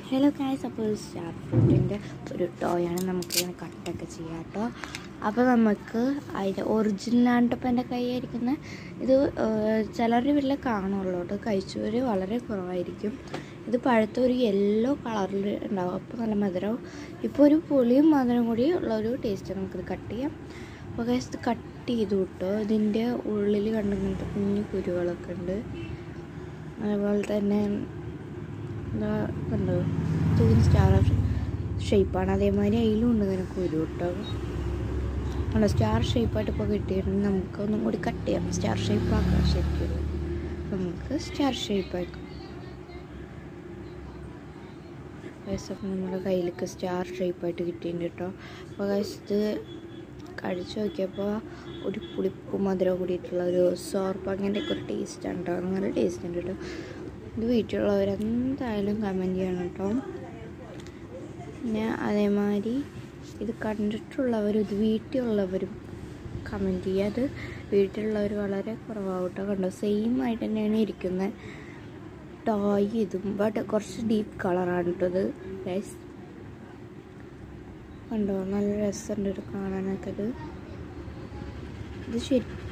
hello guys അപ്പോൾ star ഫ്രൂട്ടിൻ്റെ ഒരു ടോയാണ് നമുക്കിങ്ങനെ കട്ടൊക്കെ ചെയ്യാം കേട്ടോ അപ്പോൾ നമുക്ക് അതിൻ്റെ ഒറിജിനലായിട്ടിപ്പോൾ എൻ്റെ കൈയായിരിക്കുന്ന ഇത് ഏഹ്, ചിലരുടെ വീട്ടിൽ കാണുള്ളൂ കേട്ടോ കഴിച്ചവർ വളരെ കുറവായിരിക്കും ഇത് പഴുത്ത ഒരു യെല്ലോ കളറിൽ ഉണ്ടാവും അപ്പോൾ നല്ല മധുരവും ഇപ്പോൾ ഒരു പുളിയും മധുരം കൂടി ഉള്ള ഒരു ടേസ്റ്റ് നമുക്കിത് കട്ട് ചെയ്യാം അപ്പോൾ ഗൈസ് ഇത് കട്ട് ചെയ്തു കിട്ടോ ഇതിൻ്റെ ഉള്ളിൽ കണ്ടിങ്ങനത്തെ കുഞ്ഞു കുരുകളൊക്കെ ഉണ്ട് അതുപോലെ തന്നെ എന്താ കണ്ടോ തൂന്ന് സ്റ്റാർ ഷേപ്പാണ് അതേമാതിരി അതിലും ഉണ്ട് ഇങ്ങനെ കുരു കേട്ടോ കണ്ടോ സ്റ്റാർ ഷേപ്പായിട്ട് ഇപ്പോൾ കിട്ടിയിട്ടുണ്ട് നമുക്ക് ഒന്നും കൂടി കട്ട് ചെയ്യാം സ്റ്റാർ ഷേപ്പ് ആക്കാം ശരിക്കും നമുക്ക് സ്റ്റാർ ഷേപ്പാക്കാം ഗൈസ് അപ്പം നമ്മുടെ കയ്യിലേക്ക് സ്റ്റാർ ഷേപ്പായിട്ട് കിട്ടിയിട്ടുണ്ട് കേട്ടോ അപ്പോൾ ഗൈസ് ഇത് കഴിച്ച് നോക്കിയപ്പോൾ ഒരു പുളിപ്പ് മധുരം കൂടിയിട്ടുള്ള ഒരു സോർപ്പ് അങ്ങനെയൊക്കെ ഒരു ടേസ്റ്റ് ആണ് കേട്ടോ നല്ല ടേസ്റ്റ് ഉണ്ട് കേട്ടോ ഇത് വീട്ടിലുള്ളവർ എന്തായാലും കമൻറ്റ് ചെയ്യണം കേട്ടോ പിന്നെ അതേമാതിരി ഇത് കണ്ടിട്ടുള്ളവരും ഇത് വീട്ടിലുള്ളവരും കമൻറ്റ് ചെയ്യുക അത് വീട്ടിലുള്ളവർ വളരെ കുറവാകും കേട്ടോ കണ്ടോ സെയിം ആയിട്ട് തന്നെയാണ് ഇരിക്കുന്നത് ടോയ് ഇതും ബട്ട് കുറച്ച് ഡീപ്പ് കളറാണ് കേട്ടോ ഇത് ഗൈസ് കണ്ടോ നല്ല രസമുണ്ട് ഇത് കാണാനൊക്കെ ഇത് ഇത് ശരി